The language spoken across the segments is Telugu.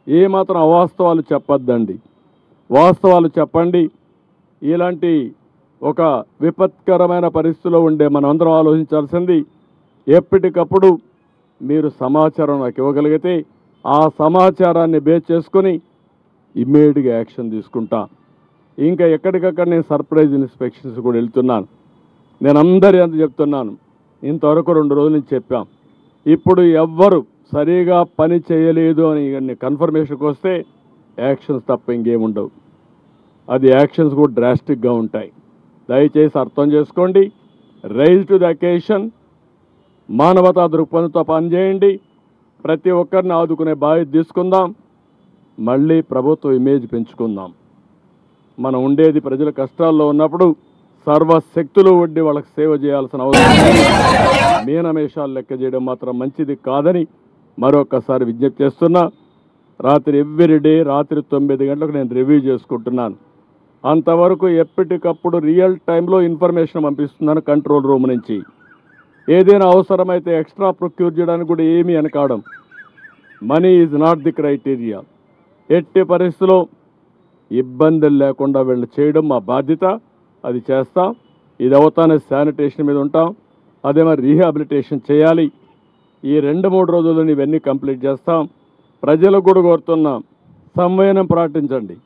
ఏమాత్రం అవాస్తవాలు చెప్పొద్దండి వాస్తవాలు చెప్పండి ఇలాంటి ఒక విపత్కరమైన పరిస్థితిలో ఉండే మనమందరం ఆలోచించాల్సింది ఎప్పటికప్పుడు మీరు సమాచారం నాకు ఇవ్వగలిగితే ఆ సమాచారాన్ని బేస్ చేసుకొని ఇమ్మీడియట్గా యాక్షన్ తీసుకుంటా ఇంకా ఎక్కడికక్కడ నేను సర్ప్రైజ్ ఇన్స్పెక్షన్స్ కూడా వెళ్తున్నాను నేను అందరి అంత చెప్తున్నాను ఇంతవరకు రెండు రోజుల నుంచి చెప్పాం ఇప్పుడు ఎవ్వరు సరిగా పని చేయలేదు అని కన్ఫర్మేషన్కి వస్తే యాక్షన్స్ తప్ప ఇంకేముండవు అది యాక్షన్స్ కూడా డ్రాస్టిక్గా ఉంటాయి దయచేసి అర్థం చేసుకోండి రైజ్ టు ద అకేషన్ మానవతా దృక్పథంతో పనిచేయండి ప్రతి ఒక్కరిని ఆదుకునే బాధ్యత తీసుకుందాం మళ్ళీ ప్రభుత్వ ఇమేజ్ పెంచుకుందాం మనం ఉండేది ప్రజల కష్టాల్లో ఉన్నప్పుడు సర్వశక్తులు వడ్డీ వాళ్ళకి సేవ చేయాల్సిన అవసరం లేదు. మీనమేషాలు లెక్క చేయడం మాత్రం మంచిది కాదని మరొకసారి విజ్ఞప్తి చేస్తున్నా రాత్రి ఎవ్రీ డే రాత్రి తొమ్మిది గంటలకు నేను రివ్యూ చేసుకుంటున్నాను అంతవరకు ఎప్పటికప్పుడు రియల్ టైంలో ఇన్ఫర్మేషన్ పంపిస్తున్నాను కంట్రోల్ రూమ్ నుంచి ఏదైనా అవసరమైతే ఎక్స్ట్రా ప్రొక్యూర్ చేయడానికి కూడా ఏమీ అనకాడం money is not the criteria ఎట్టి పరిస్థితిలో ఇబ్బందులు లేకుండా వీళ్ళు చేయడం మా బాధ్యత అది చేస్తాం ఇది అవుతానే శానిటేషన్ మీద ఉంటాం అదే మరి రీహాబిలిటేషన్ చేయాలి ఈ రెండు మూడు రోజుల్లో ఇవన్నీ కంప్లీట్ చేస్తాం ప్రజలకు కూడా కోరుతున్నాం సంవయనం పాటించండి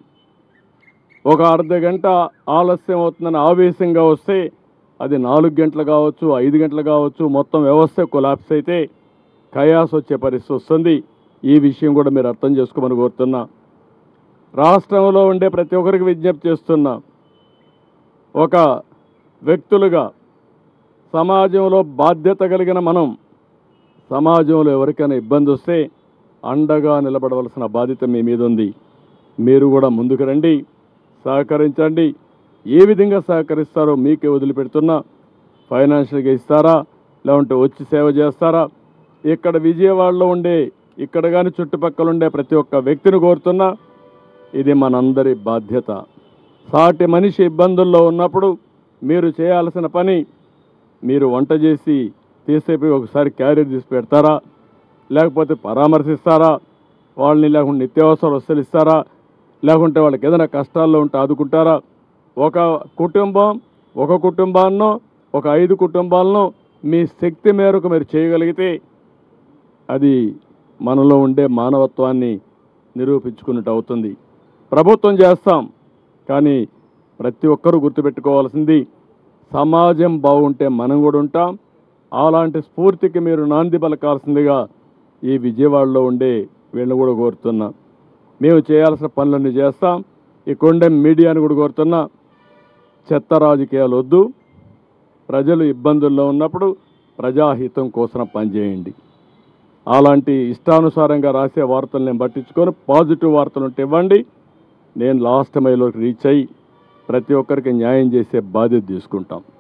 ఒక అర్ధ గంట ఆలస్యం అవుతుందని ఆవేశంగా వస్తే అది నాలుగు గంటలు కావచ్చు ఐదు గంటలు కావచ్చు మొత్తం వ్యవస్థ కొలాప్స్ అయితే కయాస్ వచ్చే పరిస్థితి వస్తుంది ఈ విషయం కూడా మీరు అర్థం చేసుకోమని కోరుతున్నా రాష్ట్రంలో ఉండే ప్రతి ఒక్కరికి విజ్ఞప్తి చేస్తున్నా ఒక వ్యక్తులుగా సమాజంలో బాధ్యత కలిగిన మనం సమాజంలో ఎవరికైనా ఇబ్బంది వస్తే అండగా నిలబడవలసిన బాధ్యత మీ మీద ఉంది మీరు కూడా ముందుకు రండి సహకరించండి ఏ విధంగా సహకరిస్తారో మీకే వదిలిపెడుతున్నా ఫైనాన్షియల్గా ఇస్తారా లేకుంటే వచ్చి సేవ చేస్తారా ఇక్కడ విజయవాడలో ఉండే ఇక్కడ కానీ చుట్టుపక్కల ఉండే ప్రతి ఒక్క వ్యక్తిని కోరుతున్నా ఇది మనందరి బాధ్యత సాటి మనిషి ఇబ్బందుల్లో ఉన్నప్పుడు మీరు చేయాల్సిన పని మీరు వంట చేసి తీసేపోయి ఒకసారి క్యారియర్ తీసి పెడతారా లేకపోతే పరామర్శిస్తారా వాళ్ళని లేకుంటే నిత్యావసర వస్తువులు ఇస్తారా లేకుంటే వాళ్ళకి ఏదైనా కష్టాల్లో ఉంటే ఆదుకుంటారా ఒక కుటుంబం ఒక కుటుంబాన్నో ఒక ఐదు కుటుంబాలను మీ శక్తి మేరకు మీరు చేయగలిగితే అది మనలో ఉండే మానవత్వాన్ని నిరూపించుకున్నట్టు అవుతుంది ప్రభుత్వం చేస్తాం కానీ ప్రతి ఒక్కరూ గుర్తుపెట్టుకోవాల్సింది సమాజం బాగుంటే మనం కూడా ఉంటాం అలాంటి స్ఫూర్తికి మీరు నాంది పలకాల్సిందిగా ఈ విజయవాడలో ఉండే వీళ్ళని కూడా కోరుతున్నా మేము చేయాల్సిన పనులన్నీ చేస్తాం ఈ కొండ మీడియాని కూడా కోరుతున్నా చెత్త రాజకీయాలు వద్దు ప్రజలు ఇబ్బందుల్లో ఉన్నప్పుడు ప్రజాహితం కోసం పనిచేయండి అలాంటి ఇష్టానుసారంగా రాసే వార్తలు నేను పట్టించుకొని పాజిటివ్ వార్తలు ఉంటే ఇవ్వండి నేను లాస్ట్ మైలోకి రీచ్ అయ్యి ప్రతి ఒక్కరికి న్యాయం చేసే బాధ్యత తీసుకుంటాం